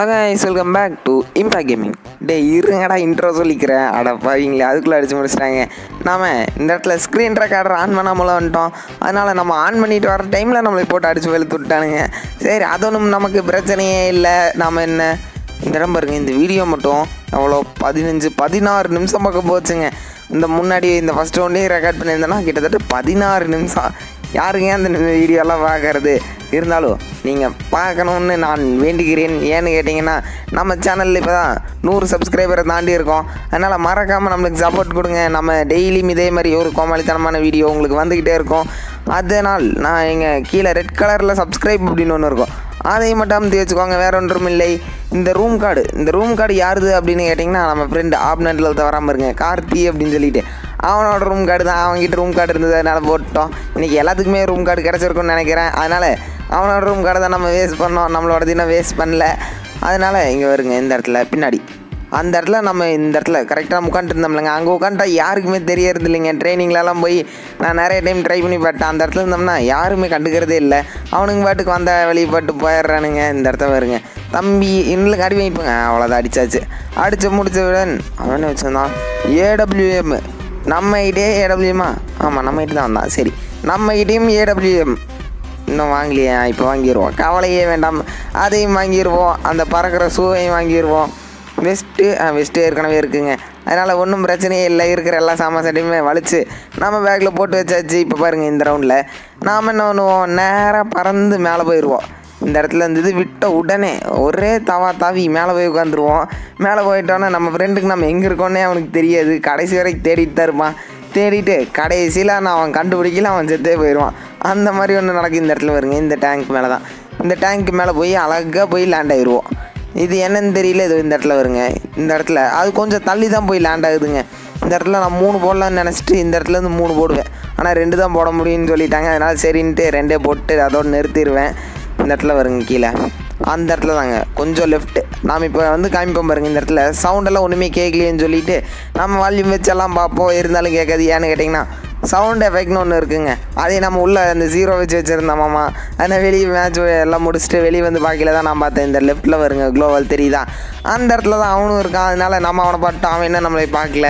hello guys welcome back to Impact Gaming டே இருங்கடா intro சொல்லிக்கிறேன் அட பாவீங்களே அதுக்குள்ளே அடிச்சு முடிச்சிட்டாங்க நாம இந்த இடத்துல ஸ்க்ரீன் ரெக்கார்டர் ஆன் பண்ணாமல வந்துட்டோம் அதனால் நம்ம ஆன் பண்ணிட்டு வர டைமில் நம்மளை போட்டு அடிச்சு வெளுத்து விட்டானுங்க சரி அது ஒன்றும் நமக்கு பிரச்சனையே இல்லை நாம் என்ன இந்த இடம் பாருங்க இந்த வீடியோ மட்டும் எவ்வளோ பதினஞ்சு பதினாறு நிமிஷம் பக்கம் போச்சுங்க இந்த முன்னாடி இந்த ஃபஸ்ட் ரவுண்டே ரெக்கார்ட் பண்ணியிருந்தேன்னா கிட்டத்தட்ட பதினாறு நிமிஷம் யாருங்க அந்த வீடியோலாம் பார்க்கறது இருந்தாலும் நீங்கள் பார்க்கணுன்னு நான் வேண்டுகிறேன் ஏன்னு கேட்டிங்கன்னா நம்ம சேனலில் இப்போ தான் நூறு சப்ஸ்கிரைபரை தாண்டி இருக்கோம் அதனால் மறக்காமல் நம்மளுக்கு சப்போர்ட் கொடுங்க நம்ம டெய்லியும் இதே மாதிரி ஒரு கோமாளித்தனமான வீடியோ உங்களுக்கு வந்துக்கிட்டே இருக்கும் அதனால் நான் எங்கள் கீழே ரெட் கலரில் சப்ஸ்கிரைப் அப்படின்னு ஒன்று இருக்கும் அதை மட்டும் அமுத்தி வச்சுக்கோங்க வேற ஒன்றும் இல்லை இந்த ரூம் கார்டு இந்த ரூம் கார்டு யாருது அப்படின்னு கேட்டிங்கன்னா நம்ம ஃப்ரெண்டு ஆப்னட்டில் தவறாமல் இருங்க கார்த்தி அப்படின்னு சொல்லிட்டு அவனோட ரூம் கார்டு தான் அவன்கிட்ட ரூம் கார்டு இருந்தது அதனால் போட்டோம் இன்றைக்கி எல்லாத்துக்குமே ரூம் கார்டு கிடச்சிருக்குன்னு நினைக்கிறேன் அதனால் அவனோட ரூம் கார்டை தான் நம்ம வேஸ்ட் பண்ணோம் நம்மளோட தினம் வேஸ்ட் பண்ணல அதனால் இங்கே வருங்க இந்த இடத்துல பின்னாடி அந்த இடத்துல நம்ம இந்த இடத்துல கரெக்டாக உட்காந்துட்டு இருந்தோம்லங்க அங்கே உட்காந்துட்டா யாருக்குமே தெரியறது இல்லைங்க ட்ரைனிங்லலாம் போய் நான் நிறைய டைம் ட்ரை பண்ணி பார்த்தேன் அந்த இடத்துல இருந்தோம்னா யாருமே கண்டுக்கிறதே இல்லை அவனுங்க பாட்டுக்கு வந்த வழி பாட்டு போயிடுறானுங்க இந்த இடத்த வருங்க தம்பி இன்னும் அடி வைப்புங்க அவ்வளோதான் அடிச்சாச்சு அடித்து முடிச்சவுடன் அவனே வச்சுருந்தான் ஏடபிள்யூஎம் நம்ம கிட்டே ஏடபிள்யூஎம்மா ஆமாம் நம்ம கிட்ட தான் வந்தான் சரி நம்ம கிட்டேயும் ஏடபிள்யூஎம் இன்னும் வாங்கலையே இப்போ வாங்கிடுவோம் கவலையே வேண்டாம் அதையும் வாங்கிடுவோம் அந்த பறக்கிற ஷூவையும் வாங்கிடுவோம் வெஸ்ட்டு வெஸ்ட்டு ஏற்கனவே இருக்குங்க அதனால் ஒன்றும் பிரச்சனையே இல்லை இருக்கிற எல்லா சாமான் சட்டையுமே வலிச்சு நம்ம பேக்கில் போட்டு வச்சாச்சு இப்போ பாருங்கள் இந்த ரவுண்டில் நாம் என்ன பண்ணுவோம் நேராக பறந்து மேலே போயிடுவோம் இந்த இடத்துல இருந்தது விட்ட உடனே ஒரே தவா தாவி மேலே போய் உட்காந்துருவோம் மேலே போயிட்டோன்னே நம்ம ஃப்ரெண்டுக்கு நம்ம எங்கே இருக்கோன்னே அவனுக்கு தெரியாது கடைசி வரைக்கும் தேடிட்டு தான் இருப்பான் தேடிட்டு கடைசியில் நான் அவன் கண்டுபிடிக்கல அவன் செத்தே போயிடுவான் அந்த மாதிரி ஒன்று நடக்கும் இந்த இடத்துல வருங்க இந்த டேங்க் மேலே தான் இந்த டேங்க் மேலே போய் அழகாக போய் லேண்ட் ஆயிடுவோம் இது என்னன்னு தெரியல இது இந்த இடத்துல வருங்க இந்த இடத்துல அது கொஞ்சம் தள்ளி தான் போய் லேண்ட் ஆகுதுங்க இந்த இடத்துல நான் மூணு போடலான்னு நினச்சிட்டு இந்த இடத்துல இருந்து மூணு போடுவேன் ஆனால் ரெண்டு தான் போட முடியும்னு சொல்லிட்டாங்க அதனால் சரின்ட்டு ரெண்டே போட்டு அதோடு நிறுத்திடுவேன் இந்த இடத்துல வருங்க கீழே அந்த இடத்துல தாங்க கொஞ்சம் லெஃப்ட்டு நாம் இப்போ வந்து காமிப்போம் பாருங்க இந்த இடத்துல சவுண்டெல்லாம் ஒன்றுமே கேட்கலையேன்னு சொல்லிட்டு நம்ம வால்யூம் வச்செல்லாம் பார்ப்போம் இருந்தாலும் கேட்காது ஏன்னு கேட்டிங்கன்னா சவுண்ட் எஃபெக்ட்னு ஒன்று இருக்குங்க அதே நம்ம உள்ளே அந்த ஜீரோ வச்சு வச்சுருந்தோமாம்மா அதனால் வெளியே மேட்ச் எல்லாம் முடிச்சுட்டு வெளியே வந்து பார்க்கல தான் நான் பார்த்தேன் இந்த லெஃப்ட்டில் வருங்க க்ளோவல் தெரியுதா அந்த இடத்துல தான் அவனும் இருக்கான் அதனால நம்ம அவனை பார்த்து அவன் என்ன நம்மளை பார்க்கல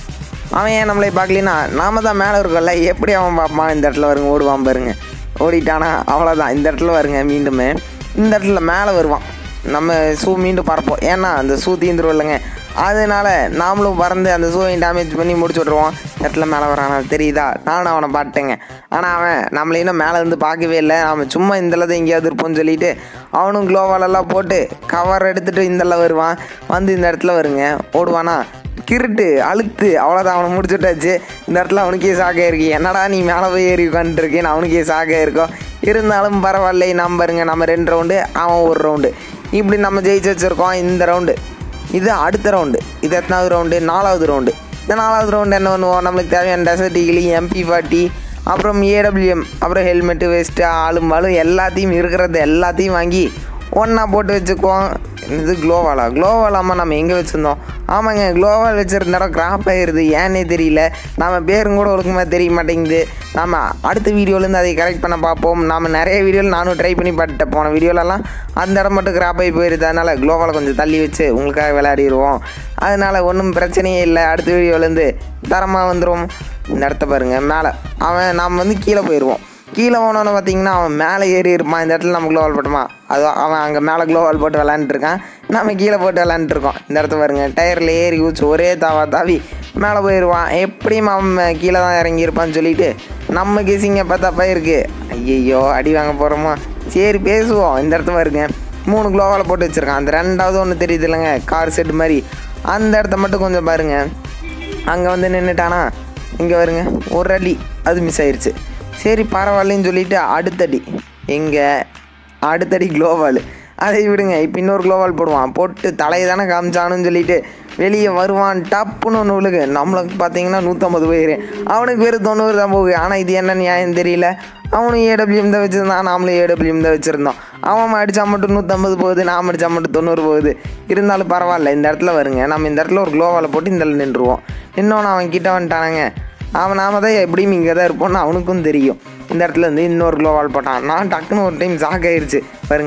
அவன் ஏன் நம்மளை பார்க்கலனா நாம தான் மேலே இருக்கோம்ல எப்படி அவன் பார்ப்பான் இந்த இடத்துல வருங்க ஓடுவான் பாருங்க ஓடிட்டானா அவ்வளோதான் இந்த இடத்துல வருங்க மீண்டுமே இந்த இடத்துல மேலே வருவான் நம்ம ஷூ மீண்டும் பறப்போம் ஏன்னா அந்த ஷூ தீந்துரும் இல்லைங்க அதனால நாமளும் பறந்து அந்த ஷூவையும் டேமேஜ் பண்ணி முடிச்சு விட்ருவோம் இந்த இடத்துல மேலே வரானா தெரியுதா நானும் அவனை பாட்டேங்க ஆனால் அவன் நம்மளை இன்னும் மேலே இருந்து பார்க்கவே இல்லை அவன் சும்மா இந்தளவு எங்கேயாவது இருப்போம்னு சொல்லிட்டு அவனும் க்ளோவாலெல்லாம் போட்டு கவர் எடுத்துகிட்டு இந்தளவு வருவான் வந்து இந்த இடத்துல வருங்க ஓடுவானா கிருட்டு அழுத்து அவ்வளோதான் அவனை முடிச்சுட்டாச்சு இந்த இடத்துல அவனுக்கே சாக இருக்கு என்னடா நீ மேலே போய் ஏறி உட்காந்துருக்கேன்னு அவனுக்கே சாக இருக்கும் இருந்தாலும் பரவாயில்லை நம்பருங்க நம்ம ரெண்டு ரவுண்டு அவன் ஒரு ரவுண்டு இப்படி நம்ம ஜெயிச்சு வச்சுருக்கோம் இந்த ரவுண்டு இது அடுத்த ரவுண்டு இது எத்தனாவது ரவுண்டு நாலாவது ரவுண்டு இந்த நாலாவது ரவுண்டு என்ன பண்ணுவோம் நம்மளுக்கு தேவையான டெசர்ட் டிகிலி எம்பி ஃபார்ட்டி அப்புறம் ஏடபிள்யூஎம் அப்புறம் ஹெல்மெட்டு வேஸ்ட்டு ஆளும் பாலும் எல்லாத்தையும் இருக்கிறது எல்லாத்தையும் வாங்கி ஒன்றா போட்டு வச்சுக்குவோம் இது க்ளோவாலா க்ளோவாலாமா நம்ம எங்கே வச்சுருந்தோம் ஆமாங்க க்ளோவால் வச்சுருந்த இடம் கிராப் ஆகிடுது ஏன்னே தெரியல நம்ம பேரும் கூட ஒழுக்கமாக தெரிய மாட்டேங்குது நம்ம அடுத்த வீடியோலேருந்து அதை கரெக்ட் பண்ண பார்ப்போம் நம்ம நிறைய வீடியோவில் நானும் ட்ரை பண்ணி பார்த்துட்டேன் போன வீடியோலலாம் அந்த இடம் மட்டும் கிராப் ஆகி போயிடுது அதனால் க்ளோவால் கொஞ்சம் தள்ளி வச்சு உங்களுக்காக விளையாடிடுவோம் அதனால் ஒன்றும் பிரச்சனையே இல்லை அடுத்த வீடியோலேருந்து தரமாக வந்துடும் இந்த இடத்த பாருங்கள் மேலே அவன் நாம் வந்து கீழே போயிடுவோம் கீழே போனோன்னு பார்த்தீங்கன்னா அவன் மேலே ஏறி இருப்பான் இந்த இடத்துல நம்ம க்ளோவால் போட்டோமா அது அவன் அங்கே மேலே க்ளோவால் போட்டு விளாண்டுருக்கான் நம்ம கீழே போட்டு விளாண்டுருக்கோம் இந்த இடத்த பாருங்க டயரில் ஏறி ஊச்சு ஒரே தாவா தாவி மேலே போயிடுவான் எப்படியும் அவன் கீழே தான் இறங்கியிருப்பான்னு சொல்லிட்டு நம்ம கெசிங்க பார்த்தா போயிருக்கு ஐயையோ அடி வாங்க போகிறோமா சரி பேசுவோம் இந்த இடத்த பாருங்க மூணு க்ளோவால் போட்டு வச்சுருக்கான் அந்த ரெண்டாவது ஒன்று தெரியுது இல்லைங்க கார் செட்டு மாதிரி அந்த இடத்த மட்டும் கொஞ்சம் பாருங்கள் அங்கே வந்து நின்றுட்டானா இங்கே வருங்க ஒரு அடி அது மிஸ் ஆயிடுச்சு சரி பரவாயில்லன்னு சொல்லிட்டு அடுத்தடி எங்கே அடுத்தடி க்ளோவால் அதை விடுங்க இப்போ இன்னொரு க்ளோவால் போடுவான் போட்டு தலையை தானே காமிச்சானுன்னு சொல்லிட்டு வெளியே வருவான் டப்புன்னு ஒன்று விழுகு நம்மளுக்கு பார்த்தீங்கன்னா நூற்றம்பது போயிரு அவனுக்கு வெறும் தொண்ணூறு தான் போகுது ஆனால் இது என்ன நியாயம் தெரியல அவனும் ஏடபிள்யூஎம் தான் வச்சுருந்தான் நாமளும் ஏடபிள்யூஎம் தான் வச்சுருந்தோம் அவன் அடித்தா மட்டும் நூற்றம்பது போகுது நாம் அடித்தா மட்டும் தொண்ணூறு போகுது இருந்தாலும் பரவாயில்ல இந்த இடத்துல வருங்க நம்ம இந்த இடத்துல ஒரு க்ளோவால் போட்டு இந்த நின்றுருவோம் இன்னொன்று அவன் கிட்ட வந்துட்டானுங்க அவன் நாம தான் எப்படியும் இங்கே தான் இருப்போம்னு அவனுக்கும் தெரியும் இந்த இடத்துல இருந்து இன்னொரு க்ளோவால் போட்டான் நான் டக்குன்னு ஒரு டைம் ஷாக் ஆயிடுச்சு பாருங்க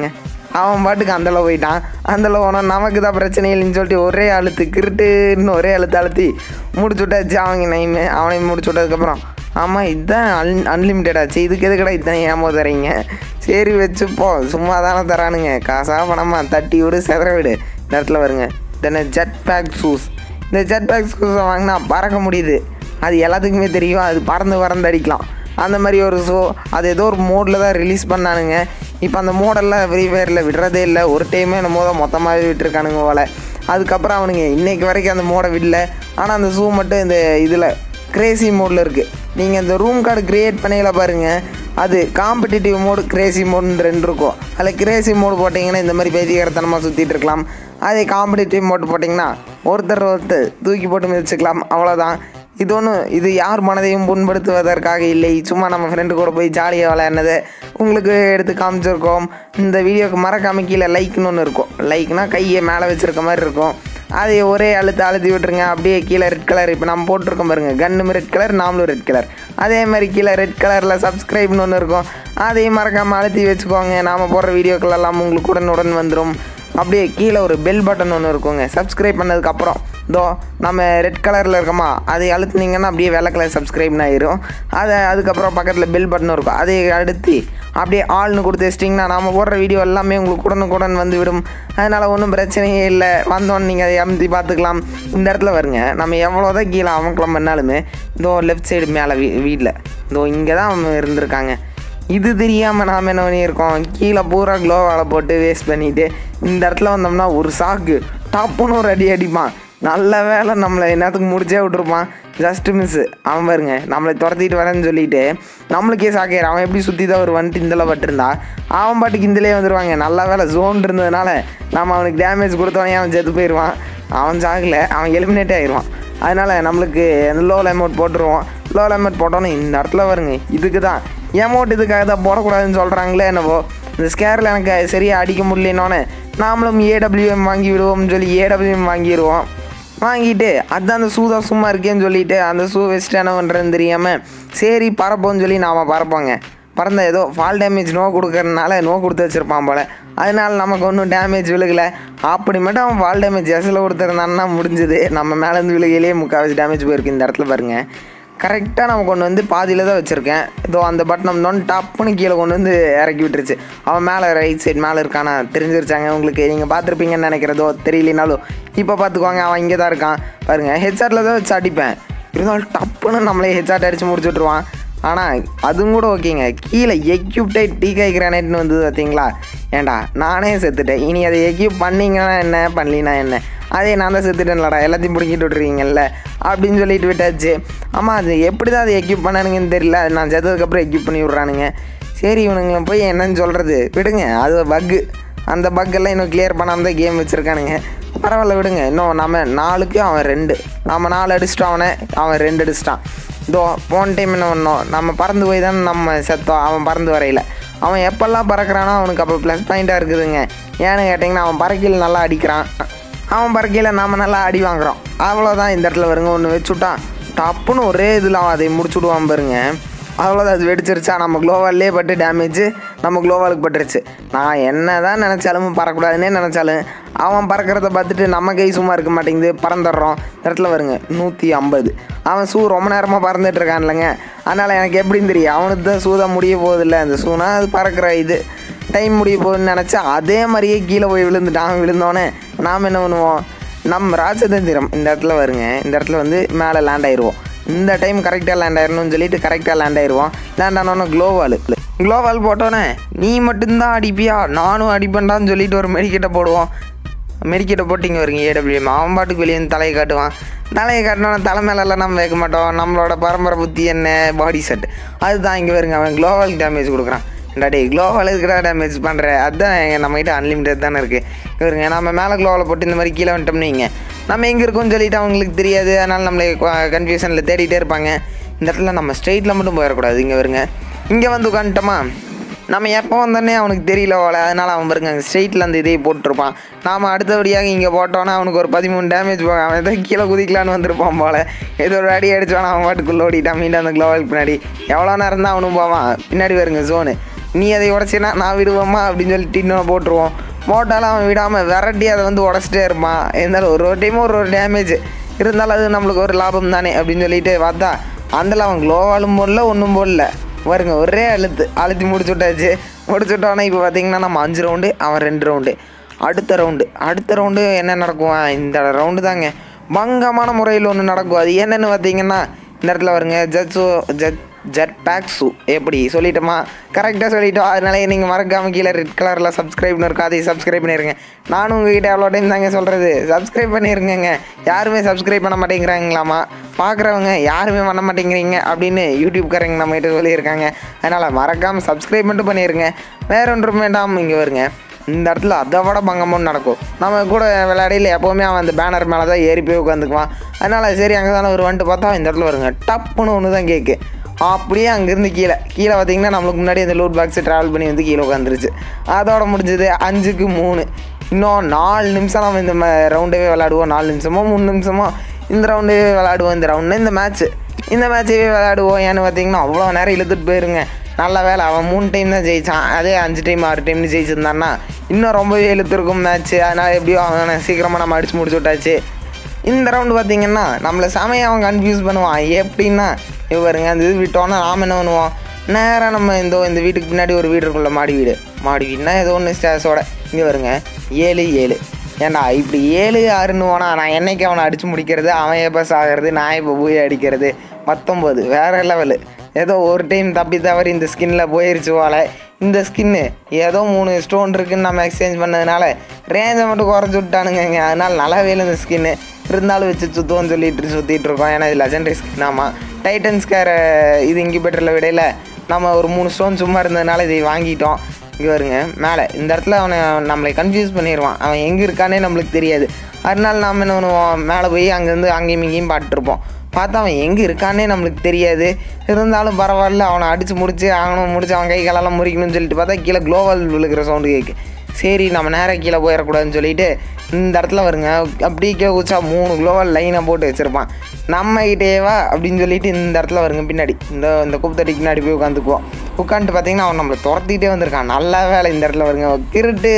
அவன் பாட்டுக்கு அந்தளவு போயிட்டான் அந்தளவு போனால் நமக்கு தான் பிரச்சனை இல்லைன்னு சொல்லிட்டு ஒரே அழுத்து கிருட்டுன்னு ஒரே அழுத்து அழுத்தி முடிச்சு விட்டாச்சு அவங்க நைமே அவனையும் முடிச்சு விட்டதுக்கப்புறம் ஆமாம் இதுதான் அன் அன்லிமிட்டட் ஆச்சு இதுக்கு எதுக்கடா இத்தனை ஏமோ தரீங்க சரி வச்சுப்போம் சும்மா தானே தரானுங்க காசாக பணமா தட்டி விடு செதற விடு இந்த இடத்துல வருங்க தென்ன ஜெட் பேக் ஷூஸ் இந்த ஜெட் பேக் ஷூஸை வாங்கினா பறக்க முடியுது அது எல்லாத்துக்குமே தெரியும் அது பறந்து பறந்து அடிக்கலாம் அந்த மாதிரி ஒரு ஷோ அது ஏதோ ஒரு மோடில் தான் ரிலீஸ் பண்ணானுங்க இப்போ அந்த மோடெல்லாம் ஃப்ரீ ஃபயரில் விடுறதே இல்லை ஒரு டைமே என்னமோ தான் மொத்தமாகவே விட்டுருக்கானுங்க போல அதுக்கப்புறம் அவனுங்க இன்னைக்கு வரைக்கும் அந்த மோடை விடல ஆனால் அந்த ஷூ மட்டும் இந்த இதில் கிரேசி மோடில் இருக்குது நீங்கள் இந்த ரூம் கார்டு க்ரியேட் பண்ணையில பாருங்கள் அது காம்படிட்டிவ் மோடு கிரேசி மோடுன்னு ரெண்டு இருக்கும் அதில் கிரேசி மோடு போட்டிங்கன்னா இந்த மாதிரி பைத்தியகாரத்தனமாக சுற்றிட்டு இருக்கலாம் அதே காம்படிட்டிவ் மோடு போட்டிங்கன்னா ஒருத்தர் ஒருத்தர் தூக்கி போட்டு மிதிச்சுக்கலாம் அவ்வளோதான் இது ஒன்றும் இது யார் மனதையும் புண்படுத்துவதற்காக இல்லை சும்மா நம்ம ஃப்ரெண்டு கூட போய் ஜாலியாக விளையாடுனது உங்களுக்கு எடுத்து காமிச்சிருக்கோம் இந்த வீடியோக்கு மறக்காம கீழே லைக்னு ஒன்று இருக்கும் லைக்னா கையை மேலே வச்சுருக்க மாதிரி இருக்கும் அதை ஒரே அழுத்து அழுத்தி விட்டுருங்க அப்படியே கீழே ரெட் கலர் இப்போ நம்ம போட்டிருக்கோம் பாருங்க கன்னும் ரெட் கலர் நாமளும் ரெட் கலர் அதே மாதிரி கீழே ரெட் கலரில் சப்ஸ்கிரைப்னு ஒன்று இருக்கும் அதையும் மறக்காமல் அழுத்தி வச்சுக்கோங்க நாம் போடுற வீடியோக்கள் எல்லாம் உங்களுக்கு உடனுடன் வந்துடும் அப்படியே கீழே ஒரு பெல் பட்டன் ஒன்று இருக்குங்க சப்ஸ்கிரைப் பண்ணதுக்கப்புறம் இதோ நம்ம ரெட் கலரில் இருக்கோமா அதை அழுத்துனீங்கன்னா அப்படியே வெள்ளை கலர் சப்ஸ்கிரைப்னு ஆயிரும் அதை அதுக்கப்புறம் பக்கத்தில் பெல் பட்டன் இருக்கும் அதை அடுத்து அப்படியே ஆள்னு கொடுத்து வச்சிட்டிங்கன்னா நாம் போடுற வீடியோ எல்லாமே உங்களுக்கு உடனுக்குடன் வந்து விடும் அதனால் ஒன்றும் பிரச்சனையே இல்லை வந்தோன்னு நீங்கள் அதை அமுத்தி பார்த்துக்கலாம் இந்த இடத்துல வருங்க நம்ம எவ்வளோ தான் கீழே அவங்களாம் பண்ணாலுமே இதோ லெஃப்ட் சைடு மேலே வீ வீட்டில் இதோ இங்கே தான் அவங்க இருந்திருக்காங்க இது தெரியாமல் நாம் என்ன பண்ணியிருக்கோம் கீழே பூரா க்ளோவால் போட்டு வேஸ்ட் பண்ணிவிட்டு இந்த இடத்துல வந்தோம்னா ஒரு சாக்கு டாப்புன்னு ஒரு அடி அடிப்பான் நல்ல வேலை நம்மளை என்னத்துக்கு முடிச்சே விட்ருப்பான் ஜஸ்ட் மிஸ்ஸு அவன் பாருங்க நம்மளை துரத்திட்டு வரேன்னு சொல்லிட்டு நம்மளுக்கே சாக்கையார் அவன் எப்படி சுற்றி தான் ஒரு வந்துட்டு இதில் பட்டிருந்தா அவன் பாட்டுக்கு இந்திலே வந்துடுவாங்க நல்ல வேலை ஜோன் இருந்ததுனால நம்ம அவனுக்கு டேமேஜ் கொடுத்தவனே அவன் செத்து போயிடுவான் அவன் சாகலை அவன் எலிமினேட்டே ஆயிடுவான் அதனால் நம்மளுக்கு லோ அமௌண்ட் போட்டுருவோம் லோ அமௌண்ட் போட்டோன்னே இந்த இடத்துல வருங்க இதுக்கு தான் அமௌண்ட் இதுக்காக தான் போடக்கூடாதுன்னு சொல்கிறாங்களே என்னவோ இந்த ஸ்கேரில் எனக்கு சரியாக அடிக்க முடியலனோன்னு நாமளும் ஏடபிள்யூஎம் வாங்கி விடுவோம்னு சொல்லி ஏடபிள்யூஎம் வாங்கிடுவோம் வாங்கிட்டு அதான் அந்த ஷூ தான் சும்மா இருக்கேன்னு சொல்லிட்டு அந்த ஷூ வச்சுட்டு என்ன பண்ணுறதுன்னு தெரியாமல் சரி பறப்போம்னு சொல்லி நாம் பறப்போங்க பறந்த ஏதோ ஃபால் டேமேஜ் நோ கொடுக்கறதுனால நோ கொடுத்து வச்சுருப்பான் போல் அதனால நமக்கு ஒன்றும் டேமேஜ் விழுகல அப்படி மட்டும் அவன் ஃபால் டேமேஜ் எஸ்ஸில் கொடுத்துருந்தான்னா முடிஞ்சுது நம்ம மேலேருந்து விழுகையிலேயே முக்கால்வாசி டேமேஜ் போயிருக்கு இந்த இடத்துல பாருங்க கரெக்டாக நம்ம கொண்டு வந்து பாதியில் தான் வச்சுருக்கேன் இதோ அந்த பட்டன் தான் டப்புன்னு கீழே கொண்டு வந்து இறக்கி விட்டுருச்சு அவன் மேலே ரைட் சைடு மேலே இருக்கானா தெரிஞ்சிருச்சாங்க உங்களுக்கு நீங்கள் பார்த்துருப்பீங்கன்னு நினைக்கிறதோ தெரியலனாலும் இப்போ பார்த்துக்கோங்க அவன் இங்கே தான் இருக்கான் பாருங்கள் ஹெச்ஆரில் தான் வச்சு அடிப்பேன் இருந்தாலும் டப்புன்னு நம்மளே ஹெச்ஆர்ட் அடித்து முடிச்சு விட்ருவான் ஆனால் அதுவும் கூட ஓகேங்க கீழே எக்யூப்டை டீகை கிரானைட்னு வந்தது பார்த்தீங்களா ஏன்டா நானே செத்துட்டேன் இனி அதை எக்யூப் பண்ணீங்கன்னா என்ன பண்ணலினா என்ன அதே நான் தான் செத்துட்டேன்லடா எல்லாத்தையும் பிடிக்கிட்டு விட்ருக்கீங்கல்ல அப்படின்னு சொல்லிட்டு விட்டாச்சு ஆமாம் அது எப்படி தான் அதை எக்யூப் பண்ணானுங்கன்னு தெரியல அது நான் செத்ததுக்கப்புறம் எக்யூப் பண்ணி விட்றானுங்க சரி இவனுங்களை போய் என்னன்னு சொல்கிறது விடுங்க அது பக்கு அந்த பக்கெல்லாம் இன்னும் கிளியர் பண்ணாமல் தான் கேம் வச்சுருக்கானுங்க பரவாயில்ல விடுங்க இன்னும் நம்ம நாலுக்கு அவன் ரெண்டு நம்ம நாலு அடிச்சிட்டோம் அவனை அவன் ரெண்டு அடிச்சிட்டான் இதோ போன டைம் என்ன பண்ணோம் நம்ம பறந்து போய் தான் நம்ம செத்தோம் அவன் பறந்து வரையில அவன் எப்பெல்லாம் பறக்கிறானோ அவனுக்கு அப்போ ப்ளஸ் பாயிண்ட்டாக இருக்குதுங்க ஏன்னு கேட்டிங்கன்னா அவன் பறக்கையில் நல்லா அடிக்கிறான் அவன் பறக்கையில் நாம் நல்லா அடி வாங்குறோம் அவ்வளோதான் இந்த இடத்துல வருங்க ஒன்று வச்சுட்டான் டப்புன்னு ஒரே இதில் அவன் அதை முடிச்சு விடுவான் பாருங்க அவ்வளோதான் அது வெடிச்சிருச்சா நம்ம குளோவால்லே பட்டு டேமேஜ் நம்ம குளோவாலுக்கு பட்டுருச்சு நான் என்ன தான் நினச்சாலும் பறக்கூடாதுன்னே நினச்சாலும் அவன் பறக்கிறத பார்த்துட்டு நம்ம கை சும்மா இருக்க மாட்டேங்குது பறந்துடுறோம் இந்த இடத்துல வருங்க நூற்றி ஐம்பது அவன் ஷூ ரொம்ப நேரமாக பறந்துட்டு இருக்கான்லங்க அதனால் எனக்கு எப்படின்னு தெரியும் அவனுக்கு தான் ஷூ தான் முடிய போகுதில்ல அந்த ஷூனா அது பறக்கிற இது டைம் முடிய போகுதுன்னு நினச்சா அதே மாதிரியே கீழே போய் விழுந்துட்டான் விழுந்தோடனே நாம் என்ன பண்ணுவோம் நம்ம ராஜதந்திரம் இந்த இடத்துல வருங்க இந்த இடத்துல வந்து மேலே லேண்ட் ஆயிடுவோம் இந்த டைம் கரெக்டாக லேண்ட் ஆயிடணும்னு சொல்லிட்டு கரெக்டாக லேண்ட் ஆயிடுவோம் லேண்ட் ஆனோன்னே க்ளோவால் க்ளோவால் போட்டோன்னே நீ மட்டும்தான் அடிப்பியா நானும் அடிப்பேன்டான்னு சொல்லிட்டு ஒரு மெடிக்கெட்டை போடுவோம் மெடிக்கெட்டை போட்டிங்க வருங்க ஏடபிள்யூஎம் அவன் பாட்டுக்கு வெளியே வந்து தலையை காட்டுவான் தலையை காட்டினோன்னா தலை மேலெல்லாம் நம்ம வைக்க மாட்டோம் நம்மளோட பரம்பரை புத்தி என்ன பாடி செட் அதுதான் இங்கே வருங்க அவன் க்ளோவல் டேமேஜ் கொடுக்குறான் டே க்ளோவால் இருக்கிறா டேமேஜ் பண்ணுற அதுதான் நம்மகிட்ட அன்லிமிட்டட் தானே இருக்குது இவருங்க நம்ம மேலே க்ளோவில் போட்டு இந்த மாதிரி கீழே வந்துட்டோம்னு வைங்க நம்ம எங்கே இருக்கோம்னு சொல்லிட்டு அவங்களுக்கு தெரியாது அதனால் நம்மளை கன்ஃபியூஷனில் தேடிட்டே இருப்பாங்க இந்த இடத்துல நம்ம ஸ்ட்ரெயிட்டில் மட்டும் போயிடக்கூடாது இங்கே வருங்க இங்கே வந்து உட்காந்துட்டோமா நம்ம எப்போ வந்தோடனே அவனுக்கு தெரியல போல அதனால் அவன் பாருங்க ஸ்ட்ரெயிட்டில் அந்த இதையை போட்டிருப்பான் நாம் அடுத்தபடியாக இங்கே போட்டோன்னா அவனுக்கு ஒரு பதிமூணு டேமேஜ் போக அவன் ஏதோ கீழே குதிக்கலான்னு வந்திருப்பான் போல ஏதோ ஒரு அடி அடிச்சானா அவன் பாட்டுக்குள்ளே ஓடிட்டான் மீண்டும் அந்த க்ளோவலுக்கு பின்னாடி எவ்வளோ நேரம் தான் அவனும் போவான் பின்னாடி வருங்க ஜோனு நீ அதை உடச்சினா நான் விடுவோமா அப்படின்னு சொல்லிட்டு இன்னும் போட்டுருவோம் போட்டாலும் அவன் விடாமல் விரட்டி அதை வந்து உடச்சிட்டே இருப்பான் இருந்தாலும் ஒரு ஒரு டைமும் ஒரு ஒரு டேமேஜ் இருந்தாலும் அது நம்மளுக்கு ஒரு லாபம் தானே அப்படின்னு சொல்லிட்டு பார்த்தா அதில் அவன் க்ளோவாலும் போடல ஒன்றும் போடல பாருங்க ஒரே அழுத்து அழுத்தி முடிச்சு விட்டாச்சு முடிச்சு விட்டோன்னே இப்போ பார்த்தீங்கன்னா நம்ம அஞ்சு ரவுண்டு அவன் ரெண்டு ரவுண்டு அடுத்த ரவுண்டு அடுத்த ரவுண்டு என்ன நடக்கும் இந்த ரவுண்டு தாங்க பங்கமான முறையில் ஒன்று நடக்கும் அது என்னென்னு பார்த்தீங்கன்னா இந்த இடத்துல வருங்க ஜட்ஸு ஜட் ஜெட் பேக் ஷூ எப்படி சொல்லிட்டோமா கரெக்டாக சொல்லிட்டோம் அதனால நீங்கள் மறக்காம கீழே ரெட் கலரில் சப்ஸ்கிரைப்னு இருக்கும் அதையும் சப்ஸ்கிரைப் பண்ணிருங்க நானும் உங்ககிட்ட எவ்வளோ டைம் தாங்க சொல்கிறது சப்ஸ்கிரைப் பண்ணிருங்கங்க யாருமே சப்ஸ்கிரைப் பண்ண மாட்டேங்கிறாங்களாமா பார்க்குறவங்க யாருமே பண்ண மாட்டேங்கிறீங்க அப்படின்னு யூடியூப்காரங்க நம்மகிட்ட சொல்லியிருக்காங்க அதனால் மறக்காமல் சப்ஸ்கிரைப் மட்டும் பண்ணிடுங்க வேற ஒன்றும் வேண்டாம் இங்கே வருங்க இந்த இடத்துல அதை விட பங்கமும் நடக்கும் நம்ம கூட விளையாடையில் எப்போவுமே அவன் அந்த பேனர் மேலே தான் ஏறி போய் உட்காந்துக்குவான் அதனால் சரி அங்கே தானே ஒரு வந்துட்டு பார்த்தா இந்த இடத்துல வருங்க டப்புன்னு ஒன்று தான் கேட்கு அப்படியே அங்கேருந்து கீழே கீழே பார்த்தீங்கன்னா நம்மளுக்கு முன்னாடி அந்த லூட் பாக்ஸை ட்ராவல் பண்ணி வந்து கீழே உட்காந்துருச்சு அதோட முடிஞ்சது அஞ்சுக்கு மூணு இன்னும் நாலு நிமிஷம் நம்ம இந்த ரவுண்டவே விளையாடுவோம் நாலு நிமிஷமோ மூணு நிமிஷமோ இந்த ரவுண்டவே விளையாடுவோம் இந்த ரவுண்டு இந்த மேட்ச்சு இந்த மேட்சவே விளையாடுவோம் ஏன்னு பார்த்தீங்கன்னா அவ்வளோ நேரம் இழுத்துட்டு போயிருங்க நல்ல வேலை அவன் மூணு டைம் தான் ஜெயிச்சான் அதே அஞ்சு டைம் ஆறு டைம்னு ஜெயிச்சிருந்தான்னா இன்னும் ரொம்பவே இழுத்துருக்கும் மேட்ச்சு அதனால் எப்படியோ அவனை சீக்கிரமாக நம்ம அடிச்சு முடிச்சு விட்டாச்சு இந்த ரவுண்டு பார்த்தீங்கன்னா நம்மளை செமையாக அவன் கன்ஃபியூஸ் பண்ணுவான் எப்படின்னா இப்போ பாருங்க அந்த இது விட்டோன்னா நாம் என்ன பண்ணுவோம் நேராக நம்ம இந்த இந்த வீட்டுக்கு பின்னாடி ஒரு வீடு இருக்குள்ள மாடி வீடு மாடி வீடுனா ஏதோ ஒன்று ஸ்டேஸோட இங்கே வருங்க ஏழு ஏழு ஏன்டா இப்படி ஏழு ஆறுன்னு போனா நான் என்னைக்கு அவனை அடித்து முடிக்கிறது அவன் எப்போ சாகிறது நான் இப்போ போய் அடிக்கிறது பத்தொம்போது வேறு லெவலு ஏதோ ஒரு டைம் தப்பி தவறி இந்த ஸ்கின்னில் போயிருச்சு போல இந்த ஸ்கின்னு ஏதோ மூணு ஸ்டோன் இருக்குன்னு நம்ம எக்ஸ்சேஞ்ச் பண்ணதுனால ரேஞ்சை மட்டும் குறைச்சி விட்டானுங்க அதனால நல்லாவே இல்லை இந்த ஸ்கின்னு இருந்தாலும் வச்சு சுற்றுவோம்னு சொல்லிட்டு சுற்றிட்டு இருக்கோம் ஏன்னா இது லெஜண்டரி ஸ்கின் ஆமாம் டைட்டன்ஸ் கேர இது இன்குபேட்டரில் விடையில நம்ம ஒரு மூணு ஸ்டோன் சும்மா இருந்ததுனால இதை வாங்கிட்டோம் இங்கே வருங்க மேலே இந்த இடத்துல அவனை நம்மளை கன்ஃபியூஸ் பண்ணிடுவான் அவன் எங்கே இருக்கானே நம்மளுக்கு தெரியாது அதனால நாம் என்ன பண்ணுவோம் மேலே போய் அங்கேருந்து அங்கேயும் இங்கேயும் பாட்டுருப்போம் பார்த்தா அவன் எங்கே இருக்கானே நம்மளுக்கு தெரியாது இருந்தாலும் பரவாயில்ல அவனை அடித்து முடிச்சு அவனும் முடிச்சு அவன் கை காலெல்லாம் முறிக்கணும்னு சொல்லிட்டு பார்த்தா கீழே குளோவல் விழுகிற சவுண்டு கேட்கு சரி நம்ம நேராக கீழே போயிடக்கூடாதுன்னு சொல்லிட்டு இந்த இடத்துல வருங்க அப்படியே கீழே குச்சா மூணு குளோவல் லைனை போட்டு வச்சுருப்பான் நம்ம கிட்டேவா அப்படின்னு சொல்லிட்டு இந்த இடத்துல வருங்க பின்னாடி இந்த இந்த குப்பத்தடிக்கு பின்னாடி போய் உட்காந்துக்குவோம் உட்காந்துட்டு பார்த்தீங்கன்னா அவன் நம்மளை துரத்திட்டே வந்திருக்கான் நல்ல வேலை இந்த இடத்துல வருங்க திருட்டு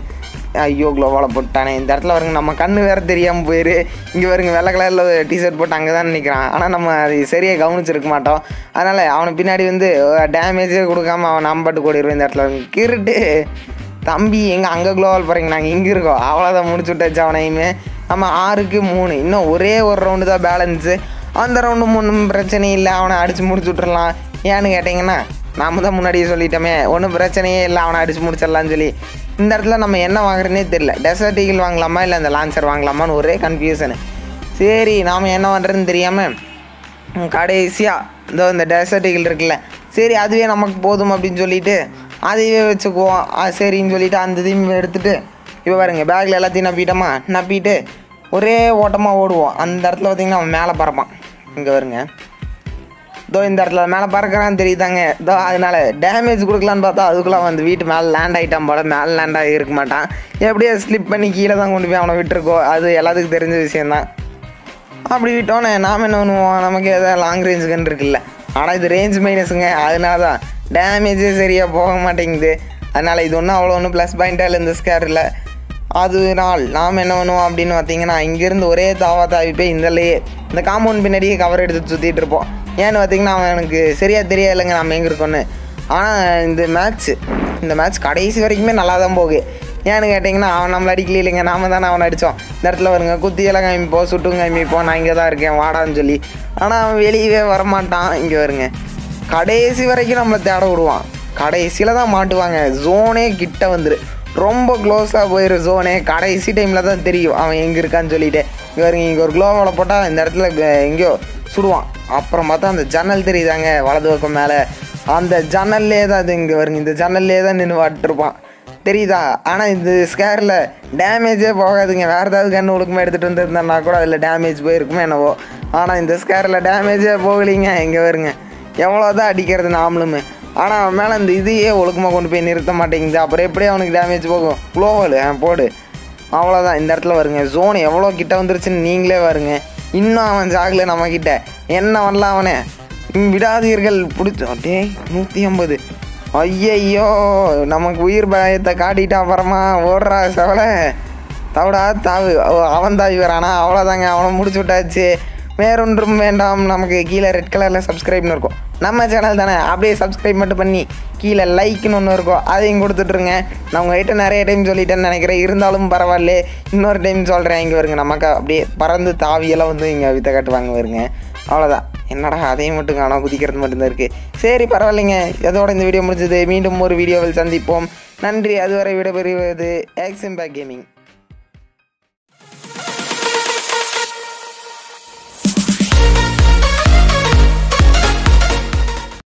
ஐயோ க்ளோவால் போட்டானே இந்த இடத்துல வருங்க நம்ம கண்ணு வேறு தெரியாமல் போயிரு இங்கே வருங்க வெள்ளை கலரில் டிஷர்ட் போட்டு அங்கே தான் நிற்கிறான் ஆனால் நம்ம அது சரியாக கவனிச்சிருக்க மாட்டோம் அதனால் அவனை பின்னாடி வந்து டேமேஜே கொடுக்காம அவன் நம்பட்டு கூடிடுவோம் இந்த இடத்துல வருங்க கிருட்டு தம்பி எங்கே அங்கே க்ளோவால் போகிறீங்க நாங்கள் இங்கே இருக்கோம் அவ்வளோதான் முடிச்சு விட்டாச்சு அவனையுமே நம்ம ஆறுக்கு மூணு இன்னும் ஒரே ஒரு ரவுண்டு தான் பேலன்ஸு அந்த ரவுண்டு ஒன்றும் பிரச்சனை இல்லை அவனை அடித்து முடிச்சு விட்றலாம் ஏன்னு கேட்டிங்கன்னா நாம தான் முன்னாடியே சொல்லிட்டோமே ஒன்றும் பிரச்சனையே இல்லை அவனை அடித்து முடிச்சிடலான்னு சொல்லி இந்த இடத்துல நம்ம என்ன வாங்குறதுனே தெரில டெசர்ட் ஈகிள் வாங்கலாமா இல்லை அந்த லான்ச்சர் வாங்கலாமான்னு ஒரே கன்ஃபியூஷனு சரி நாம் என்ன பண்ணுறதுன்னு தெரியாமல் கடைசியாக இந்த இந்த டெசர்ட் ஈகிள் இருக்குல்ல சரி அதுவே நமக்கு போதும் அப்படின்னு சொல்லிட்டு அதையே வச்சுக்குவோம் அது சரின்னு சொல்லிட்டு அந்த இதையும் எடுத்துகிட்டு இப்போ பாருங்க பேக்கில் எல்லாத்தையும் நப்பிட்டோமா நப்பிட்டு ஒரே ஓட்டமாக ஓடுவோம் அந்த இடத்துல பார்த்தீங்கன்னா அவன் மேலே பறப்பான் இங்கே வருங்க இதோ இந்த இடத்துல மேலே பறக்கிறான்னு தெரியுதாங்க இதோ அதனால டேமேஜ் கொடுக்கலான்னு பார்த்தா அதுக்குள்ளே அவன் அந்த வீட்டு மேலே லேண்ட் ஆகிட்டான் போல மேலே லேண்ட் ஆகி இருக்க மாட்டான் எப்படியோ ஸ்லிப் பண்ணி கீழே தான் கொண்டு போய் அவனை விட்டுருக்கோம் அது எல்லாத்துக்கும் தெரிஞ்ச விஷயந்தான் அப்படி விட்டோன்னே நாம் என்ன பண்ணுவோம் நமக்கு எதாவது லாங் ரேஞ்ச் கன் இருக்குல்ல ஆனால் இது ரேஞ்ச் மைனஸுங்க அதனால தான் டேமேஜே சரியாக போக மாட்டேங்குது அதனால் இது ஒன்றும் அவ்வளோ ஒன்றும் ப்ளஸ் பாயிண்ட்டாக இல்லை இந்த ஸ்கேர் இல்லை அது நாள் நாம் என்ன பண்ணுவோம் அப்படின்னு பார்த்தீங்கன்னா இங்கேருந்து ஒரே தாவா தாவி போய் இந்தலையே இந்த காம்பவுண்ட் பின்னாடியே கவர் எடுத்து சுற்றிட்டு இருப்போம் ஏன்னு பார்த்தீங்கன்னா அவன் எனக்கு சரியாக தெரியலைங்க நம்ம எங்கே இருக்கோன்னு ஆனால் இந்த மேட்ச் இந்த மேட்ச் கடைசி வரைக்குமே நல்லா தான் போகுது ஏன்னு கேட்டிங்கன்னா அவன் நம்மளை அடிக்கல இல்லைங்க நாம தானே அவனை அடித்தோம் இந்த இடத்துல வருங்க குத்தியெல்லாம் காமிப்போம் சுட்டும் காமிப்போம் நான் இங்கே தான் இருக்கேன் வாடான்னு சொல்லி ஆனால் அவன் வெளியவே வரமாட்டான் இங்கே வருங்க கடைசி வரைக்கும் நம்மளை தேட விடுவான் கடைசியில் தான் மாட்டுவாங்க ஜோனே கிட்ட வந்துரு ரொம்ப க்ளோஸாக போயிரு ஜோனே கடைசி டைமில் தான் தெரியும் அவன் எங்கே இருக்கான்னு சொல்லிட்டு இங்கே வருங்க இங்கே ஒரு க்ளோவோட போட்டால் இந்த இடத்துல க- எங்கேயோ சுடுவான் அப்புறம் பார்த்தா அந்த ஜன்னல் தெரியுதாங்க வலது பக்கம் மேலே அந்த ஜன்னல்லே தான் அது இங்கே வருங்க இந்த ஜன்னல்லே தான் நின்று வாட்டிருப்பான் தெரியுதா ஆனால் இந்த ஸ்கேரில் டேமேஜே போகாதுங்க வேறு ஏதாவது கன்று ஒழுக்கமாக எடுத்துகிட்டு வந்திருந்தேன்னா கூட அதில் டேமேஜ் போயிருக்குமே என்னவோ ஆனால் இந்த ஸ்கேரில் டேமேஜே போகலிங்க இங்கே வருங்க எவ்வளோ தான் அடிக்கிறது நாமளுமே ஆனால் அவன் மேலே அந்த இதையே ஒழுக்கமாக கொண்டு போய் நிறுத்த மாட்டேங்குது அப்புறம் எப்படி அவனுக்கு டேமேஜ் போகும் குளோவல் போடு அவ்வளோதான் இந்த இடத்துல வருங்க ஜோன் எவ்வளோ கிட்ட வந்துருச்சுன்னு நீங்களே வருங்க இன்னும் அவன் ஜாகல நம்ம கிட்ட என்ன வரலாம் அவனே ம், விடாதீர்கள் பிடிச்சோம் டேய் நூற்றி ஐம்பது ஐயையோ நமக்கு உயிர் பயத்தை காட்டிட்டு அப்புறமா ஓடுறா செவலை தவிடா தாவு ஓ, அவன் தாவி வரானா அவ்வளோதாங்க அவனை முடிச்சு விட்டாச்சு வேறொன்றும் வேண்டாம் நமக்கு கீழே ரெட் கலரில் சப்ஸ்கிரைப்னு இருக்கும் நம்ம சேனல் தானே அப்படியே சப்ஸ்கிரைப் மட்டும் பண்ணி கீழே லைக்னு ஒன்று இருக்கும் அதையும் கொடுத்துட்ருங்க நான் உங்கள்கிட்ட நிறைய டைம் சொல்லிட்டேன்னு நினைக்கிறேன் இருந்தாலும் பரவாயில்ல இன்னொரு டைம் சொல்கிறேன் இங்கே வருங்க நமக்கு அப்படியே பறந்து தாவியெல்லாம் வந்து இங்கே வித்த காட்டுவாங்க வருங்க அவ்வளோதான் என்னடா அதையும் மட்டும் காணோம் குதிக்கிறது மட்டும்தான் இருக்குது சரி பரவாயில்லைங்க இதோட இந்த வீடியோ முடிஞ்சது மீண்டும் ஒரு வீடியோவில் சந்திப்போம் நன்றி அதுவரை விடைபெறுவது எக்ஸ் இம்பேக் கேமிங்